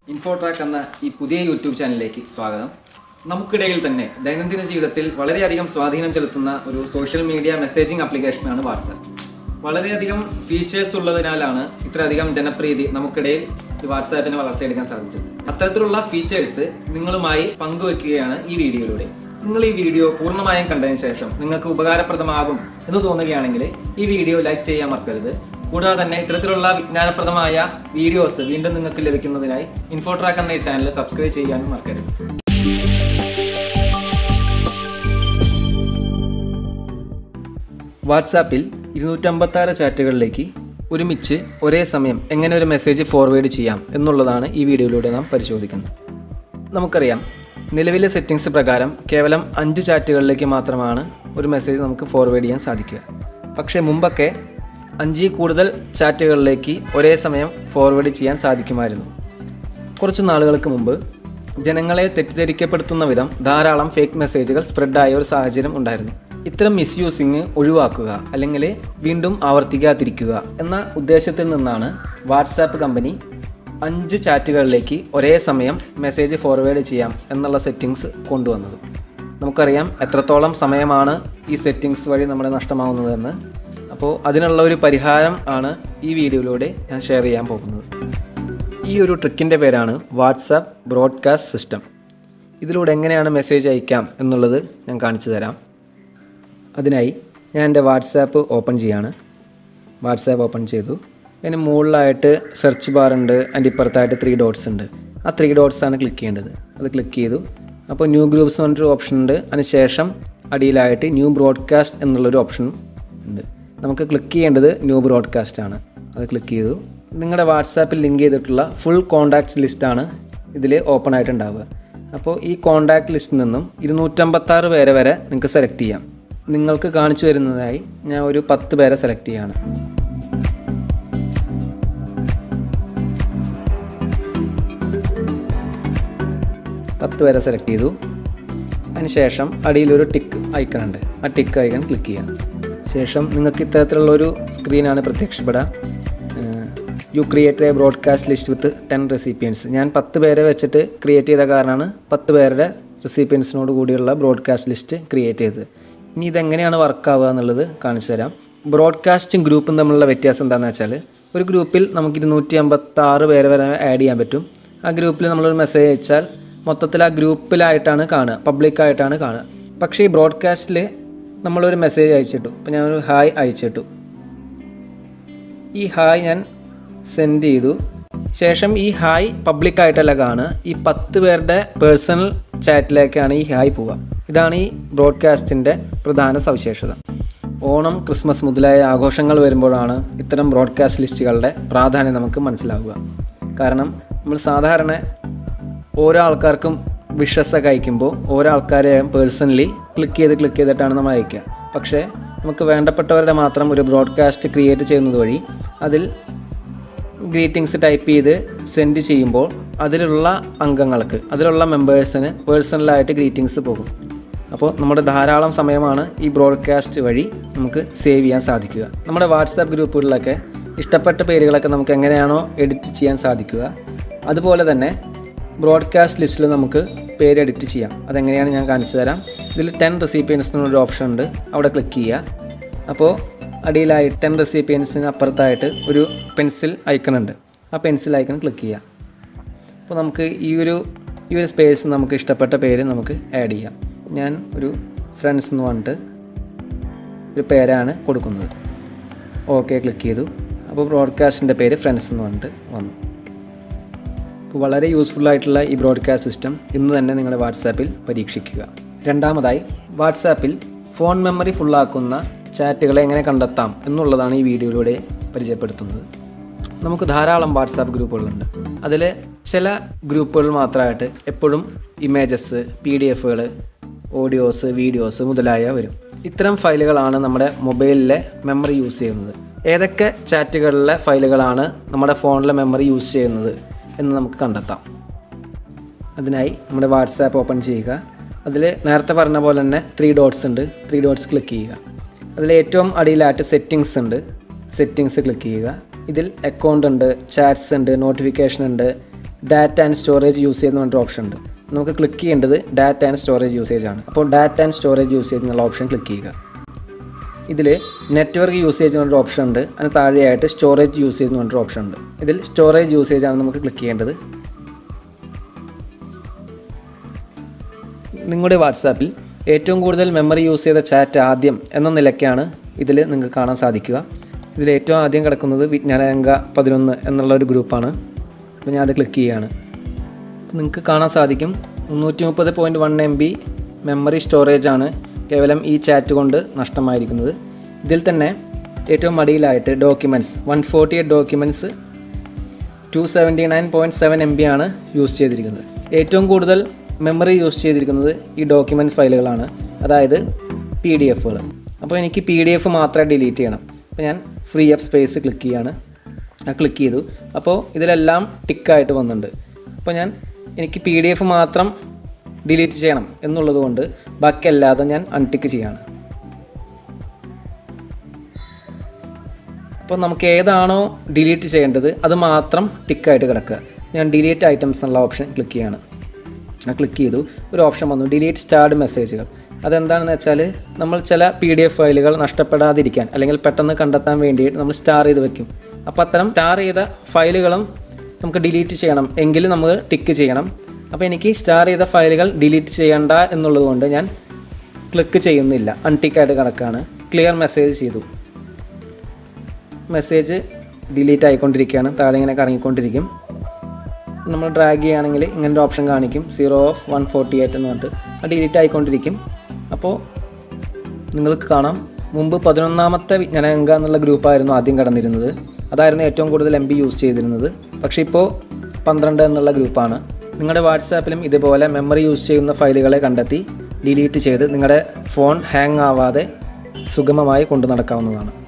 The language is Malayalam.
ഇൻഫോട്രാക്ക് എന്ന ഈ പുതിയ യൂട്യൂബ് ചാനലിലേക്ക് സ്വാഗതം നമുക്കിടയിൽ തന്നെ ദൈനംദിന ജീവിതത്തിൽ വളരെയധികം സ്വാധീനം ചെലുത്തുന്ന ഒരു സോഷ്യൽ മീഡിയ മെസ്സേജിംഗ് ആപ്ലിക്കേഷനാണ് വാട്സാപ്പ് വളരെയധികം ഫീച്ചേഴ്സ് ഉള്ളതിനാലാണ് ഇത്രയധികം ജനപ്രീതി നമുക്കിടയിൽ ഈ വാട്സാപ്പിനെ വളർത്തിയെടുക്കാൻ സാധിച്ചത് അത്തരത്തിലുള്ള ഫീച്ചേഴ്സ് നിങ്ങളുമായി പങ്കുവെക്കുകയാണ് ഈ വീഡിയോയിലൂടെ നിങ്ങൾ ഈ വീഡിയോ പൂർണ്ണമായും കണ്ടതിന് ശേഷം നിങ്ങൾക്ക് ഉപകാരപ്രദമാകും എന്ന് തോന്നുകയാണെങ്കിൽ ഈ വീഡിയോ ലൈക്ക് ചെയ്യാൻ മറക്കരുത് കൂടാതെ തന്നെ ഇത്തരത്തിലുള്ള വിജ്ഞാനപ്രദമായ വീഡിയോസ് വീണ്ടും നിങ്ങൾക്ക് ലഭിക്കുന്നതിനായി ഇൻഫോട്രാക്ക് എന്ന ഈ ചാനൽ സബ്സ്ക്രൈബ് ചെയ്യാനും മറക്കരുത് വാട്സാപ്പിൽ ഇരുന്നൂറ്റമ്പത്താറ് ചാറ്റുകളിലേക്ക് ഒരുമിച്ച് ഒരേ സമയം എങ്ങനെ ഒരു മെസ്സേജ് ഫോർവേഡ് ചെയ്യാം എന്നുള്ളതാണ് ഈ വീഡിയോയിലൂടെ നാം പരിശോധിക്കുന്നത് നമുക്കറിയാം നിലവിലെ സെറ്റിംഗ്സ് പ്രകാരം കേവലം അഞ്ച് ചാറ്റുകളിലേക്ക് മാത്രമാണ് ഒരു മെസ്സേജ് നമുക്ക് ഫോർവേഡ് ചെയ്യാൻ സാധിക്കുക പക്ഷേ മുമ്പൊക്കെ അഞ്ചിൽ കൂടുതൽ ചാറ്റുകളിലേക്ക് ഒരേ സമയം ഫോർവേഡ് ചെയ്യാൻ സാധിക്കുമായിരുന്നു കുറച്ച് നാളുകൾക്ക് മുമ്പ് ജനങ്ങളെ തെറ്റിദ്ധരിക്കപ്പെടുത്തുന്ന വിധം ധാരാളം ഫേക്ക് മെസ്സേജുകൾ സ്പ്രെഡായ ഒരു സാഹചര്യം ഉണ്ടായിരുന്നു ഇത്തരം മിസ്യൂസിങ് ഒഴിവാക്കുക അല്ലെങ്കിൽ വീണ്ടും ആവർത്തിക്കാതിരിക്കുക എന്ന ഉദ്ദേശത്തിൽ നിന്നാണ് വാട്സാപ്പ് കമ്പനി അഞ്ച് ചാറ്റുകളിലേക്ക് ഒരേ സമയം മെസ്സേജ് ഫോർവേഡ് ചെയ്യാം എന്നുള്ള സെറ്റിങ്സ് കൊണ്ടുവന്നത് നമുക്കറിയാം എത്രത്തോളം സമയമാണ് ഈ സെറ്റിങ്സ് വഴി നമ്മുടെ നഷ്ടമാവുന്നതെന്ന് അപ്പോൾ അതിനുള്ള ഒരു പരിഹാരം ആണ് ഈ വീഡിയോയിലൂടെ ഞാൻ ഷെയർ ചെയ്യാൻ പോകുന്നത് ഈ ഒരു ട്രിക്കിൻ്റെ പേരാണ് വാട്സാപ്പ് ബ്രോഡ്കാസ്റ്റ് സിസ്റ്റം ഇതിലൂടെ എങ്ങനെയാണ് മെസ്സേജ് അയക്കാം എന്നുള്ളത് ഞാൻ കാണിച്ചു തരാം അതിനായി ഞാൻ എൻ്റെ വാട്സാപ്പ് ഓപ്പൺ ചെയ്യാണ് വാട്സാപ്പ് ഓപ്പൺ ചെയ്തു അതിന് മുകളിലായിട്ട് സെർച്ച് ബാർ ഉണ്ട് അതിൻ്റെ ഇപ്പുറത്തായിട്ട് ത്രീ ഡോട്ട്സ് ഉണ്ട് ആ ത്രീ ഡോട്ട്സ് ആണ് ക്ലിക്ക് ചെയ്യേണ്ടത് അത് ക്ലിക്ക് ചെയ്തു അപ്പോൾ ന്യൂ ഗ്രൂപ്പ്സ് പറഞ്ഞിട്ടൊരു ഓപ്ഷൻ ഉണ്ട് അതിന് ശേഷം അടിയിലായിട്ട് ന്യൂ ബ്രോഡ്കാസ്റ്റ് എന്നുള്ളൊരു ഓപ്ഷൻ ഉണ്ട് നമുക്ക് ക്ലിക്ക് ചെയ്യേണ്ടത് ന്യൂ ബ്രോഡ്കാസ്റ്റ് ആണ് അത് ക്ലിക്ക് ചെയ്തു നിങ്ങളുടെ വാട്സാപ്പിൽ ലിങ്ക് ചെയ്തിട്ടുള്ള ഫുൾ കോൺടാക്റ്റ് ലിസ്റ്റാണ് ഇതിൽ ഓപ്പൺ ആയിട്ടുണ്ടാവുക അപ്പോൾ ഈ കോൺടാക്റ്റ് ലിസ്റ്റിൽ നിന്നും ഇരുന്നൂറ്റമ്പത്താറ് പേരെ വരെ നിങ്ങൾക്ക് സെലക്ട് ചെയ്യാം നിങ്ങൾക്ക് കാണിച്ചു തരുന്നതായി ഞാൻ ഒരു പത്ത് പേരെ സെലക്ട് ചെയ്യാണ് പത്ത് പേരെ സെലക്ട് ചെയ്തു അതിനുശേഷം അടിയിലൊരു ടിക്ക് ഐക്കൺ ഉണ്ട് ആ ടിക്ക് ഐക്കൺ ക്ലിക്ക് ചെയ്യാം ശേഷം നിങ്ങൾക്ക് ഇത്തരത്തിലുള്ള ഒരു സ്ക്രീനാണ് പ്രത്യക്ഷപ്പെടുക you create a broadcast list with ten recipients ഞാൻ പത്ത് പേരെ വെച്ചിട്ട് ക്രിയേറ്റ് ചെയ്ത കാരണമാണ് പത്ത് പേരുടെ റെസിപ്പിയൻസിനോട് കൂടിയുള്ള ബ്രോഡ്കാസ്റ്റ് ലിസ്റ്റ് ക്രിയേറ്റ് ചെയ്തത് ഇനി ഇതെങ്ങനെയാണ് വർക്കാവുക എന്നുള്ളത് കാണിച്ചു തരാം ബ്രോഡ്കാസ്റ്റും ഗ്രൂപ്പും തമ്മിലുള്ള വ്യത്യാസം എന്താണെന്ന് വെച്ചാൽ ഒരു ഗ്രൂപ്പിൽ നമുക്ക് ഇരുന്നൂറ്റി അമ്പത്താറ് പേരെ വരെ ആഡ് ചെയ്യാൻ പറ്റും ആ ഗ്രൂപ്പിൽ നമ്മളൊരു മെസ്സേജ് അയച്ചാൽ മൊത്തത്തിൽ ആ ഗ്രൂപ്പിലായിട്ടാണ് കാണുക പബ്ലിക്കായിട്ടാണ് കാണുക പക്ഷേ ഈ ബ്രോഡ്കാസ്റ്റിൽ നമ്മളൊരു മെസ്സേജ് അയച്ചിട്ടു അപ്പോൾ ഞാനൊരു ഹായ് അയച്ചിട്ടു ഈ ഹായ് ഞാൻ സെൻഡ് ചെയ്തു ശേഷം ഈ ഹായ് പബ്ലിക്കായിട്ടല്ല കാണുക ഈ പത്ത് പേരുടെ പേഴ്സണൽ ചാറ്റിലേക്കാണ് ഈ ഹായ് പോവുക ഇതാണ് ഈ ബ്രോഡ്കാസ്റ്റിൻ്റെ പ്രധാന സവിശേഷത ഓണം ക്രിസ്മസ് മുതലായ ആഘോഷങ്ങൾ വരുമ്പോഴാണ് ഇത്തരം ബ്രോഡ്കാസ്റ്റ് ലിസ്റ്റുകളുടെ പ്രാധാന്യം നമുക്ക് മനസ്സിലാവുക കാരണം നമ്മൾ സാധാരണ ഓരോ ആൾക്കാർക്കും വിഷസൊക്കെ അയക്കുമ്പോൾ ഓരോ ആൾക്കാരെ പേഴ്സണലി ക്ലിക്ക് ചെയ്ത് ക്ലിക്ക് ചെയ്തിട്ടാണ് നമ്മൾ അയക്കുക പക്ഷേ നമുക്ക് വേണ്ടപ്പെട്ടവരുടെ മാത്രം ഒരു ബ്രോഡ്കാസ്റ്റ് ക്രിയേറ്റ് ചെയ്യുന്നത് വഴി അതിൽ ഗ്രീറ്റിങ്സ് ടൈപ്പ് ചെയ്ത് സെൻഡ് ചെയ്യുമ്പോൾ അതിലുള്ള അംഗങ്ങൾക്ക് അതിലുള്ള മെമ്പേഴ്സിന് പേഴ്സണലായിട്ട് ഗ്രീറ്റിങ്സ് പോകും അപ്പോൾ നമ്മുടെ ധാരാളം സമയമാണ് ഈ ബ്രോഡ്കാസ്റ്റ് വഴി നമുക്ക് സേവ് ചെയ്യാൻ സാധിക്കുക നമ്മുടെ വാട്സാപ്പ് ഗ്രൂപ്പുകളിലൊക്കെ ഇഷ്ടപ്പെട്ട പേരുകളൊക്കെ നമുക്ക് എങ്ങനെയാണോ എഡിറ്റ് ചെയ്യാൻ സാധിക്കുക അതുപോലെ തന്നെ ബ്രോഡ്കാസ്റ്റ് ലിസ്റ്റിൽ നമുക്ക് പേര് എഡിറ്റ് ചെയ്യാം അതെങ്ങനെയാണ് ഞാൻ കാണിച്ചു തരാം ഇതിൽ ടെൻ റെസിപ്പിയൻസ് എന്നൊരു ഓപ്ഷൻ ഉണ്ട് അവിടെ ക്ലിക്ക് ചെയ്യുക അപ്പോൾ അടിയിലായി ടെൻ റെസിപ്പിയൻസിന് അപ്പുറത്തായിട്ട് ഒരു പെൻസിൽ ഐക്കൺ ഉണ്ട് ആ പെൻസിൽ ഐക്കൺ ക്ലിക്ക് ചെയ്യുക അപ്പോൾ നമുക്ക് ഈ ഒരു ഈ ഒരു സ്പേസ് നമുക്ക് ഇഷ്ടപ്പെട്ട പേര് നമുക്ക് ആഡ് ചെയ്യാം ഞാൻ ഒരു ഫ്രണ്ട്സ് എന്ന് പറഞ്ഞിട്ട് ഒരു പേരാണ് കൊടുക്കുന്നത് ഓക്കെ ക്ലിക്ക് ചെയ്തു അപ്പോൾ ബ്രോഡ്കാസ്റ്റിൻ്റെ പേര് ഫ്രണ്ട്സ് എന്ന് പറഞ്ഞിട്ട് വന്നു അപ്പോൾ വളരെ യൂസ്ഫുൾ ആയിട്ടുള്ള ഈ ബ്രോഡ്കാസ്റ്റ് സിസ്റ്റം ഇന്ന് തന്നെ നിങ്ങളുടെ വാട്സാപ്പിൽ പരീക്ഷിക്കുക രണ്ടാമതായി വാട്സാപ്പിൽ ഫോൺ മെമ്മറി ഫുള്ളാക്കുന്ന ചാറ്റുകളെ എങ്ങനെ കണ്ടെത്താം എന്നുള്ളതാണ് ഈ വീഡിയോയിലൂടെ പരിചയപ്പെടുത്തുന്നത് നമുക്ക് ധാരാളം വാട്സാപ്പ് ഗ്രൂപ്പുകളുണ്ട് അതിൽ ചില ഗ്രൂപ്പുകൾ മാത്രമായിട്ട് എപ്പോഴും ഇമേജസ് പി ഡി എഫുകൾ ഓഡിയോസ് വീഡിയോസ് മുതലായ വരും ഇത്തരം ഫയലുകളാണ് നമ്മുടെ മൊബൈലിലെ മെമ്മറി യൂസ് ചെയ്യുന്നത് ഏതൊക്കെ ചാറ്റുകളിലെ ഫയലുകളാണ് നമ്മുടെ ഫോണിലെ മെമ്മറി യൂസ് ചെയ്യുന്നത് എന്ന് നമുക്ക് കണ്ടെത്താം അതിനായി നമ്മുടെ വാട്സാപ്പ് ഓപ്പൺ ചെയ്യുക അതിൽ നേരത്തെ പറഞ്ഞ പോലെ തന്നെ ത്രീ ഡോട്ട്സ് ഉണ്ട് ത്രീ ഡോട്ട്സ് ക്ലിക്ക് ചെയ്യുക അതിൽ ഏറ്റവും അടിയിലായിട്ട് സെറ്റിങ്സ് ഉണ്ട് സെറ്റിങ്സ് ക്ലിക്ക് ചെയ്യുക ഇതിൽ അക്കൗണ്ട് ഉണ്ട് ചാറ്റ്സ് ഉണ്ട് നോട്ടിഫിക്കേഷൻ ഉണ്ട് ഡാറ്റ ആൻഡ് സ്റ്റോറേജ് യൂസേജ് എന്ന് പറഞ്ഞൊരു ഓപ്ഷൻ ഉണ്ട് നമുക്ക് ക്ലിക്ക് ചെയ്യേണ്ടത് ഡാറ്റ ആൻഡ് സ്റ്റോറേജ് യൂസേജ് ആണ് അപ്പോൾ ഡാറ്റ ആൻഡ് സ്റ്റോറേജ് യൂസേജ് എന്നുള്ള ഓപ്ഷൻ ക്ലിക്ക് ചെയ്യുക ഇതിൽ നെറ്റ്വർക്ക് യൂസേജ് എന്ന് പറഞ്ഞൊരു ഓപ്ഷൻ ഉണ്ട് അതിന് താഴെയായിട്ട് സ്റ്റോറേജ് യൂസേജ് എന്ന് പറഞ്ഞൊരു ഓപ്ഷൻ ഉണ്ട് ഇതിൽ സ്റ്റോറേജ് യൂസേജ് ആണ് നമുക്ക് ക്ലിക്ക് ചെയ്യേണ്ടത് നിങ്ങളുടെ വാട്സാപ്പിൽ ഏറ്റവും കൂടുതൽ മെമ്മറി യൂസ് ചെയ്ത ചാറ്റ് ആദ്യം എന്ന നിലയ്ക്കാണ് ഇതിൽ നിങ്ങൾക്ക് കാണാൻ സാധിക്കുക ഇതിൽ ഏറ്റവും ആദ്യം കിടക്കുന്നത് വിജ്ഞാനരംഗ പതിനൊന്ന് എന്നുള്ള ഒരു ഗ്രൂപ്പാണ് അപ്പോൾ ഞാൻ അത് ക്ലിക്ക് ചെയ്യുകയാണ് നിങ്ങൾക്ക് കാണാൻ സാധിക്കും മുന്നൂറ്റി മുപ്പത് point one M B memory storage ആണ് കേവലം ഈ ചാറ്റ് കൊണ്ട് നഷ്ടമായിരിക്കുന്നത് ഇതിൽ തന്നെ ഏറ്റവും മടിയിലായിട്ട് documents one forty eight documents two seventy nine point seven M B ആണ് യൂസ് ചെയ്തിരിക്കുന്നത് ഏറ്റവും കൂടുതൽ മെമ്മറി യൂസ് ചെയ്തിരിക്കുന്നത് ഈ ഡോക്യുമെൻറ്റ്സ് ഫയലുകളാണ് അതായത് പി ഡി എഫുകൾ അപ്പോൾ എനിക്ക് പി ഡി എഫ് മാത്രമേ ഡിലീറ്റ് ചെയ്യണം അപ്പോൾ ഞാൻ ഫ്രീ അപ്പ് സ്പേസ് ക്ലിക്ക് ചെയ്യാണ് ഞാൻ ക്ലിക്ക് ചെയ്തു അപ്പോൾ ഇതിലെല്ലാം ടിക്കായിട്ട് വന്നിട്ടുണ്ട് അപ്പോൾ ഞാൻ എനിക്ക് പി ഡി എഫ് മാത്രം ഡിലീറ്റ് ചെയ്യണം എന്നുള്ളത് കൊണ്ട് ബാക്കി അല്ലാതെ ഞാൻ അൺടിക്ക് ചെയ്യാണ് അപ്പോൾ നമുക്ക് ഏതാണോ ഡിലീറ്റ് ചെയ്യേണ്ടത് അത് മാത്രം ടിക്കായിട്ട് കിടക്കുക ഞാൻ ഡിലീറ്റ് ഐറ്റംസ് എന്നുള്ള ഓപ്ഷൻ ക്ലിക്ക് ചെയ്യാണ് ഞാൻ ക്ലിക്ക് ചെയ്തു ഒരു ഓപ്ഷൻ വന്നു ഡിലീറ്റ് സ്റ്റാർഡ് മെസ്സേജുകൾ അതെന്താണെന്ന് വെച്ചാൽ നമ്മൾ ചില പി ഡി എഫ് ഫയലുകൾ നഷ്ടപ്പെടാതിരിക്കാൻ അല്ലെങ്കിൽ പെട്ടെന്ന് കണ്ടെത്താൻ വേണ്ടിയിട്ട് നമ്മൾ സ്റ്റാർ ചെയ്ത് വെക്കും അപ്പോൾ അത്തരം സ്റ്റാർ ചെയ്ത ഫയലുകളും നമുക്ക് ഡിലീറ്റ് ചെയ്യണം എങ്കിൽ നമ്മൾ ടിക്ക് ചെയ്യണം അപ്പോൾ എനിക്ക് സ്റ്റാർ ചെയ്ത ഫയലുകൾ ഡിലീറ്റ് ചെയ്യണ്ട എന്നുള്ളത് കൊണ്ട് ഞാൻ ക്ലിക്ക് ചെയ്യുന്നില്ല അൺടിക്കായിട്ട് കിടക്കുകയാണ് ക്ലിയർ മെസ്സേജ് ചെയ്തു മെസ്സേജ് ഡിലീറ്റ് ആയിക്കൊണ്ടിരിക്കുകയാണ് താഴെ ഇങ്ങനെ കറങ്ങിക്കൊണ്ടിരിക്കും നമ്മൾ ഡ്രാഗ് ചെയ്യുകയാണെങ്കിൽ ഇങ്ങനത്തെ ഓപ്ഷൻ കാണിക്കും zero of one forty eight എന്ന് പറഞ്ഞിട്ട് അത് ഡിലീറ്റ് ആയിക്കൊണ്ടിരിക്കും അപ്പോൾ നിങ്ങൾക്ക് കാണാം മുമ്പ് പതിനൊന്നാമത്തെ വിജ്ഞാനഗംഗ എന്നുള്ള ഗ്രൂപ്പായിരുന്നു ആദ്യം കടന്നിരുന്നത് അതായിരുന്നു ഏറ്റവും കൂടുതൽ എം ബി യൂസ് ചെയ്തിരുന്നത് പക്ഷേ ഇപ്പോൾ പന്ത്രണ്ട് എന്നുള്ള ഗ്രൂപ്പാണ് നിങ്ങളുടെ വാട്സാപ്പിലും ഇതുപോലെ മെമ്മറി യൂസ് ചെയ്യുന്ന ഫയലുകളെ കണ്ടെത്തി ഡിലീറ്റ് ചെയ്ത് നിങ്ങളുടെ ഫോൺ ഹാങ് ആവാതെ സുഗമമായി കൊണ്ടു നടക്കാവുന്നതാണ്